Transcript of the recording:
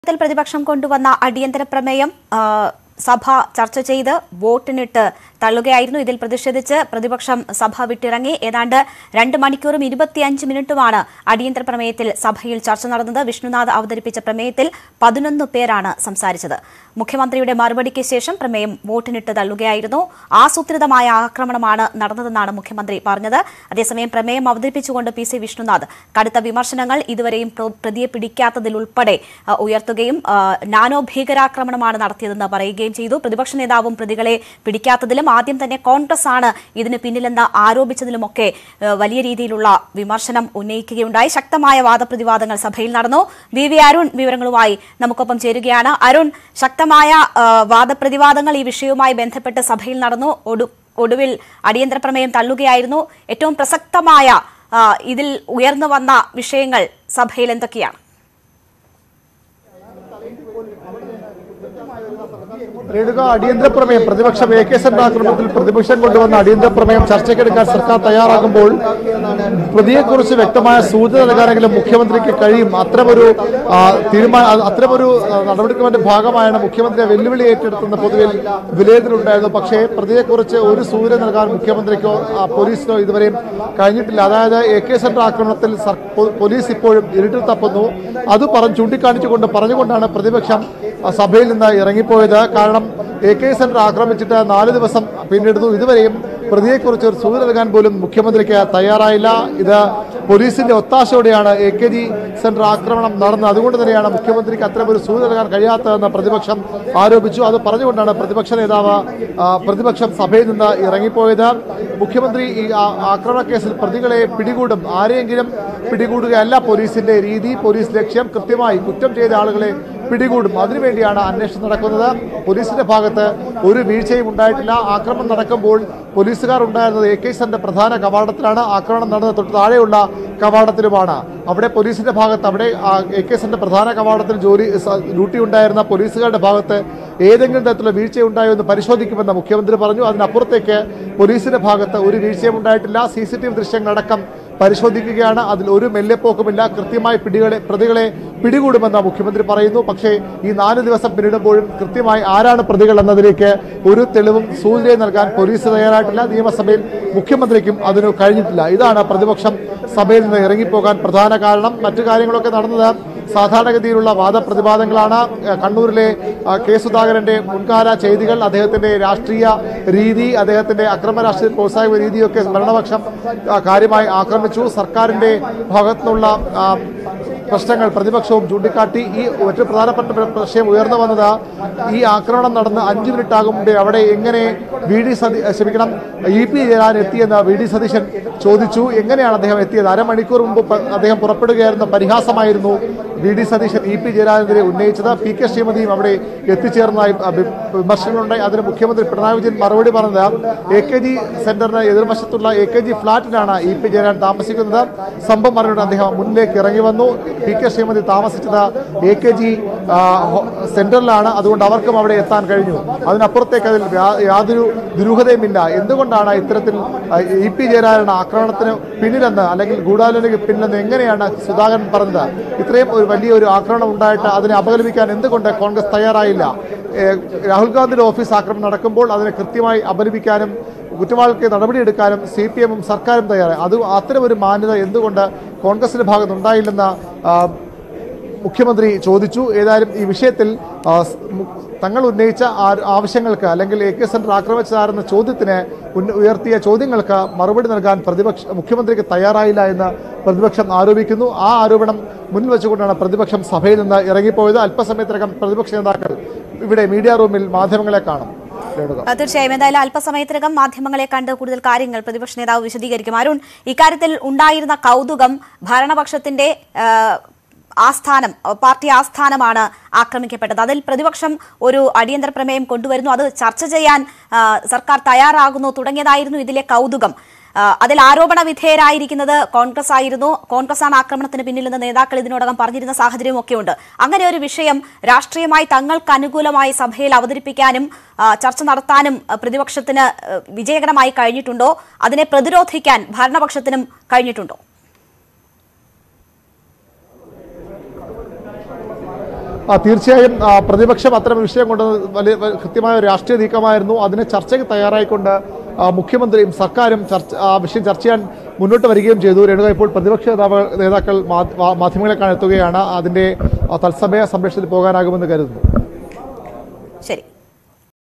ത്തിൽ പ്രതിപക്ഷം കൊണ്ടുവന്ന അടിയന്തര പ്രമേയം ആ, സഭ ചർച്ച ചെയ്ത് വോട്ടിനിട്ട് തള്ളുകയായിരുന്നു ഇതിൽ പ്രതിഷേധിച്ച് പ്രതിപക്ഷം സഭ വിട്ടിറങ്ങി ഏതാണ്ട് രണ്ട് മണിക്കൂറും ഇരുപത്തിയഞ്ച് മിനിറ്റുമാണ് അടിയന്തര പ്രമേയത്തിൽ സഭയിൽ ചർച്ച നടന്നത് വിഷ്ണുനാഥ് അവതരിപ്പിച്ച പ്രമേയത്തിൽ പതിനൊന്ന് പേരാണ് സംസാരിച്ചത് മുഖ്യമന്ത്രിയുടെ മറുപടിക്ക് ശേഷം പ്രമേയം വോട്ടിനിട്ട് തള്ളുകയായിരുന്നു ആസൂത്രിതമായ ആക്രമണമാണ് നടന്നതെന്നാണ് മുഖ്യമന്ത്രി പറഞ്ഞത് അതേസമയം പ്രമേയം അവതരിപ്പിച്ചുകൊണ്ട് പി സി വിഷ്ണുനാഥ് കടുത്ത വിമർശനങ്ങൾ ഇതുവരെയും പ്ര- പ്രതിയെ പിടിക്കാത്തതിൽ ഉൾപ്പെടെ ആ, ഉയർത്തുകയും ആ, നാനോ ഭീകരാക്രമണമാണ് നടത്തിയതെന്ന് പറയുകയും ചെയ്തു പ്രതിപക്ഷ നേതാവും പ്രതികളെ പിടിക്കാത്തതിലും ആദ്യം തന്നെ കോൺഗ്രസ് ആണ് ഇതിന് പിന്നിലെന്ന് ആരോപിച്ചതിലുമൊക്കെ ആ, വലിയ രീതിയിലുള്ള വിമർശനം ഉന്നയിക്കുകയുണ്ടായി ശക്തമായ വാദപ്രതിവാദങ്ങൾ സഭയിൽ നടന്നു വി വി അരുൺ വിവരങ്ങളുമായി നമുക്കൊപ്പം ചേരുകയാണ് അരുൺ ശക്തമായ ആ, വാദപ്രതിവാദങ്ങൾ ഈ വിഷയവുമായി ബന്ധപ്പെട്ട് സഭയിൽ നടന്നു ഒടു ഒടുവിൽ അടിയന്തര പ്രമേയം തള്ളുകയായിരുന്നു ഏറ്റവും പ്രസക്തമായ ആ, ഇതിൽ ഉയർന്നു വന്ന വിഷയങ്ങൾ സഭയിൽ എന്തൊക്കെയാണ് രേണുക അടിയന്തര പ്രമേയം പ്രതിപക്ഷം എ കെ സെന്റർ ആക്രമണത്തിൽ പ്രതിപക്ഷം കൊണ്ടുവന്ന അടിയന്തര പ്രമേയം ചർച്ചയ്ക്കെടുക്കാൻ സർക്കാർ തയ്യാറാകുമ്പോൾ പ്രതിയെക്കുറിച്ച് വ്യക്തമായ സൂചന നൽകാനെങ്കിലും മുഖ്യമന്ത്രിക്ക് കഴിയും അത്തരമൊരു ആ, തീരുമാനം അത്തരമൊരു ആ, നടപടിക്രമത്തിന്റെ ഭാഗമായാണ് മുഖ്യമന്ത്രിയെ വെല്ലുവിളി ഏറ്റെടുത്തുന്ന പൊതുവിൽ വിലയിരുത്തലുണ്ടായിരുന്നു പക്ഷേ പ്രതിയെക്കുറിച്ച് ഒരു സൂചന നൽകാൻ മുഖ്യമന്ത്രിക്കോ ആ, പോലീസിനോ ഇതുവരെയും കഴിഞ്ഞിട്ടില്ല അതായത് എ കെ സെന്റർ ആക്രമണത്തിൽ സർ- പൊ- പോലീസ് ഇപ്പോഴും ഇരുട്ടിൽ തപ്പുന്നു അത് പറഞ്ഞ് ചൂണ്ടിക്കാണിച്ചുകൊണ്ട് പറഞ്ഞുകൊണ്ടാണ് പ്രതിപക്ഷം ആ, സഭയിൽ നിന്ന് ഇറങ്ങിപ്പോയത് കാരണം എ കെ സെന്റർ ആക്രമിച്ചിട്ട് നാല് ദിവസം പിന്നിടുന്നു ഇതുവരെയും പ്രതിയെക്കുറിച്ച് ഒരു സൂചന നൽകാൻ പോലും മുഖ്യമന്ത്രിക്ക് തയ്യാറായില്ല ഇത് പോലീസിന്റെ ഒത്താശയോടെയാണ് എ കെ ജി സെന്റർ ആക്രമണം നടന്നത് അതുകൊണ്ട് തന്നെയാണ് മുഖ്യമന്ത്രിക്ക് അത്തരമൊരു സൂചന നൽകാൻ കഴിയാത്തതെന്ന് പ്രതിപക്ഷം ആരോപിച്ചു അത് പറഞ്ഞുകൊണ്ടാണ് പ്രതിപക്ഷ നേതാവ് ആ, പ്രതിപക്ഷം സഭയിൽ നിന്ന് ഇറങ്ങിപ്പോയത് മുഖ്യമന്ത്രി ഈ ആ- ആക്രമണ കേസിൽ പ്രതികളെ പിടികൂടും ആരെയെങ്കിലും പിടികൂടുകയല്ല പോലീസിന്റെ രീതി പോലീസ് ലക്ഷ്യം കൃത്യമായി കുറ്റം ചെയ്ത ആളുകളെ പിടികൂടും അതിനുവേണ്ടിയാണ് അന്വേഷണം നടക്കുന്നത് പോലീസിന്റെ ഭാഗത്ത് ഒരു വീഴ്ചയും ഉണ്ടായിട്ടില്ല ആക്രമണം നടക്കുമ്പോൾ പോലീസുകാർ ഉണ്ടായിരുന്നത് എ കെ സെന്റെ പ്രധാന കവാടത്തിലാണ് ആക്രമണം നടന്നത് തൊട്ട് താഴെയുള്ള കവാടത്തിലുമാണ് അവിടെ പോലീസിന്റെ ഭാഗത്ത് അവിടെ എ കെ സെന്റെ പ്രധാന കവാടത്തിൽ ജോലി സ- ഡ്യൂട്ടി ഉണ്ടായിരുന്ന പോലീസുകാരുടെ ഭാഗത്ത് ഏതെങ്കിലും തരത്തിലുള്ള വീഴ്ച ഉണ്ടായോ എന്ന് പരിശോധിക്കുമെന്ന് മുഖ്യമന്ത്രി പറഞ്ഞു അതിനപ്പുറത്തേക്ക് പോലീസിന്റെ ഭാഗത്ത് ഒരു വീഴ്ചയും ഉണ്ടായിട്ടില്ല സി സി ടി വി ദൃശ്യങ്ങളടക്കം പരിശോധിക്കുകയാണ് അതിൽ ഒരു മെല്ലെപ്പോക്കുമില്ല കൃത്യമായി പിടികളെ പ്രതികളെ പിടികൂടുമെന്ന് മുഖ്യമന്ത്രി പറയുന്നു പക്ഷേ ഈ നാല് ദിവസം പിന്നിടുമ്പോഴും കൃത്യമായി ആരാണ് പ്രതികൾ എന്നതിലേക്ക് ഒരു തെളിവും സൂചനയും നൽകാൻ പോലീസ് തയ്യാറായിട്ടില്ല നിയമസഭയിൽ മുഖ്യമന്ത്രിക്കും അതിന് കഴിഞ്ഞിട്ടില്ല ഇതാണ് പ്രതിപക്ഷം സഭയിൽ നിന്ന് ഇറങ്ങിപ്പോകാൻ പ്രധാന കാരണം മറ്റു കാര്യങ്ങളൊക്കെ നടന്നത് സാധാരണഗതിയിലുള്ള വാദപ്രതിവാദങ്ങളാണ് ഏഹ് കണ്ണൂരിലെ ആ, കെ സുധാകരന്റെ മുൻകാല ചെയ്തികൾ അദ്ദേഹത്തിന്റെ രാഷ്ട്രീയ രീതി അദ്ദേഹത്തിന്റെ അക്രമ രാഷ്ട്രീയ പ്രോത്സാഹന രീതിയൊക്കെ ഭരണപക്ഷം ആ, കാര്യമായി ആക്രമിച്ചു സർക്കാരിന്റെ ഭാഗത്തുനിന്നുള്ള ആ, പ്രശ്നങ്ങൾ പ്രതിപക്ഷവും ചൂണ്ടിക്കാട്ടി ഈ ഏറ്റവും പ്രധാനപ്പെട്ട പ്ര- പ്രശ്നം ഉയർന്നു വന്നത് ഈ ആക്രമണം നടന്ന് അഞ്ചു മിനിറ്റ് ആകും മുമ്പേ അവിടെ എങ്ങനെ വി ഡി സതി ക്ഷമിക്കണം ഇ പി ജയരാജൻ എത്തിയെന്ന് വി ഡി സതീശൻ ചോദിച്ചു എങ്ങനെയാണ് അദ്ദേഹം എത്തിയത് അരമണിക്കൂർ മുമ്പ് പ- അദ്ദേഹം പുറപ്പെടുകയായിരുന്ന പരിഹാസമായിരുന്നു V D Satheesan E P ജയരാജനെതിരെ ഉന്നയിച്ചത് പി കെ ശ്രീമതിയും അവിടെ എത്തിച്ചേർന്നതായി അഭി- വിമർശനങ്ങളുണ്ടായി അതിന് മുഖ്യമന്ത്രി പിണറായി വിജയൻ മറുപടി പറഞ്ഞത് എ കെ ജി സെന്ററിന് എതിർവശത്തുള്ള എ കെ ജി ഫ്ളാറ്റിലാണ് ഇ പി ജയരാജൻ താമസിക്കുന്നത് സംഭവം അറിഞ്ഞുകൊണ്ട് അദ്ദേഹം മുന്നിലേക്ക് ഇറങ്ങി വന്നു പി കെ ശ്രീമതി താമസിച്ചത് എ കെ ജി സെന്ററിലാണ് അതുകൊണ്ട് അവർക്കും അവിടെ എത്താൻ കഴിഞ്ഞു അതിനപ്പുറത്തേക്ക് അതിൽ യാ- യാതൊരു ദുരൂഹതയുമില്ല എന്തുകൊണ്ടാണ് ഇത്തരത്തിൽ ആ, ഇ പി ജയരാജൻ ആക്രമണത്തിന് പിന്നിലെന്ന് അല്ലെങ്കിൽ ഗൂഢാലോചനയ്ക്ക് പിന്നിലെന്ന് എങ്ങനെയാണ് സുധാകരൻ പറഞ്ഞത് ഇത്രയും ഒരു വലിയൊരു ആക്രമണം ഉണ്ടായിട്ട് അതിനെ അപലപിക്കാൻ എന്തുകൊണ്ട് കോൺഗ്രസ് തയ്യാറായില്ല ഏ, രാഹുൽ ഗാന്ധിയുടെ ഓഫീസ് ആക്രമണം നടക്കുമ്പോൾ അതിനെ കൃത്യമായി അപലപിക്കാനും കുറ്റവാളിക്ക് നടപടിയെടുക്കാനും സി പി എമ്മും സർക്കാരും തയ്യാറായി അത് അത്തരമൊരു മാന്യത എന്തുകൊണ്ട് കോൺഗ്രസിന്റെ ഭാഗത്തുണ്ടായില്ലെന്ന് ആ, മുഖ്യമന്ത്രി ചോദിച്ചു ഏതായാലും ഈ വിഷയത്തിൽ ആ, സ് മു- തങ്ങൾ ഉന്നയിച്ച ആ- ആവശ്യങ്ങൾക്ക് അല്ലെങ്കിൽ എ കെ സെന്റർ ആക്രമിച്ചതാരെന്ന ചോദ്യത്തിന് ഉന്ന- ഉയർത്തിയ ചോദ്യങ്ങൾക്ക് മറുപടി നൽകാൻ പ്രതിപക്ഷ മുഖ്യമന്ത്രിക്ക് തയ്യാറായില്ല എന്ന് പ്രതിപക്ഷം ആരോപിക്കുന്നു ആ ആരോപണം മുന്നിൽ വെച്ചുകൊണ്ടാണ് പ്രതിപക്ഷം സഭയിൽ നിന്ന് ഇറങ്ങിപ്പോയത് അല്പസമയത്തിനകം പ്രതിപക്ഷ നേതാക്കൾ ഇവിടെ മീഡിയ റൂമിൽ മാധ്യമങ്ങളെ കാണും രേണുക ആ, തീർച്ചയായും എന്തായാലും അല്പസമയത്തിനകം മാധ്യമങ്ങളെ കണ്ട് കൂടുതൽ കാര്യങ്ങൾ പ്രതിപക്ഷ നേതാവ് വിശദീകരിക്കും അരുൺ ഇക്കാര്യത്തിൽ ഉണ്ടായിരുന്ന കൗതുകം ഭരണപക്ഷത്തിന്റെ ആ, ആസ്ഥാനം പാർട്ടി ആസ്ഥാനമാണ് ആക്രമിക്കപ്പെട്ടത് അതിൽ പ്രതിപക്ഷം ഒരു അടിയന്തര പ്രമേയം കൊണ്ടുവരുന്നു അത് ചർച്ച ചെയ്യാൻ ആ, സർക്കാർ തയ്യാറാകുന്നു തുടങ്ങിയതായിരുന്നു ഇതിലെ കൗതുകം ആ, അതിൽ ആരോപണ വിധേയരായിരിക്കുന്നത് കോൺഗ്രസ് ആയിരുന്നു കോൺഗ്രസ് ആണ് ആക്രമണത്തിന് പിന്നിലെന്ന് നേതാക്കൾ ഇതിനോടകം പറഞ്ഞിരുന്ന സാഹചര്യവും ഒക്കെയുണ്ട് അങ്ങനെ ഒരു വിഷയം രാഷ്ട്രീയമായി തങ്ങൾക്ക് അനുകൂലമായി സഭയിൽ അവതരിപ്പിക്കാനും ആ, ചർച്ച നടത്താനും ആ, പ്രതിപക്ഷത്തിന് ആ, വിജയകരമായി കഴിഞ്ഞിട്ടുണ്ടോ അതിനെ പ്രതിരോധിക്കാൻ ഭരണപക്ഷത്തിനും കഴിഞ്ഞിട്ടുണ്ടോ ആ, തീർച്ചയായും ആ, പ്രതിപക്ഷം അത്തരം വിഷയം കൊണ്ട് വലിയ വലിയ കൃത്യമായ ഒരു രാഷ്ട്രീയ നീക്കമായിരുന്നു അതിന് ചർച്ചയ്ക്ക് തയ്യാറായിക്കൊണ്ട് ആ, മുഖ്യമന്ത്രിയും സർക്കാരും ചർച്ച ആ വിഷയം ചർച്ച ചെയ്യാൻ മുന്നോട്ട് വരികയും ചെയ്തു രേണുക ഇപ്പോൾ പ്രതിപക്ഷ നേതാവ് നേതാക്കൾ മാ- മാ- മാധ്യമങ്ങളെ കാണാൻ എത്തുകയാണ് അതിന്റെ ആ, തത്സമയ സംരക്ഷണത്തിൽ പോകാനാകുമെന്ന് കരുതുന്നു ശരി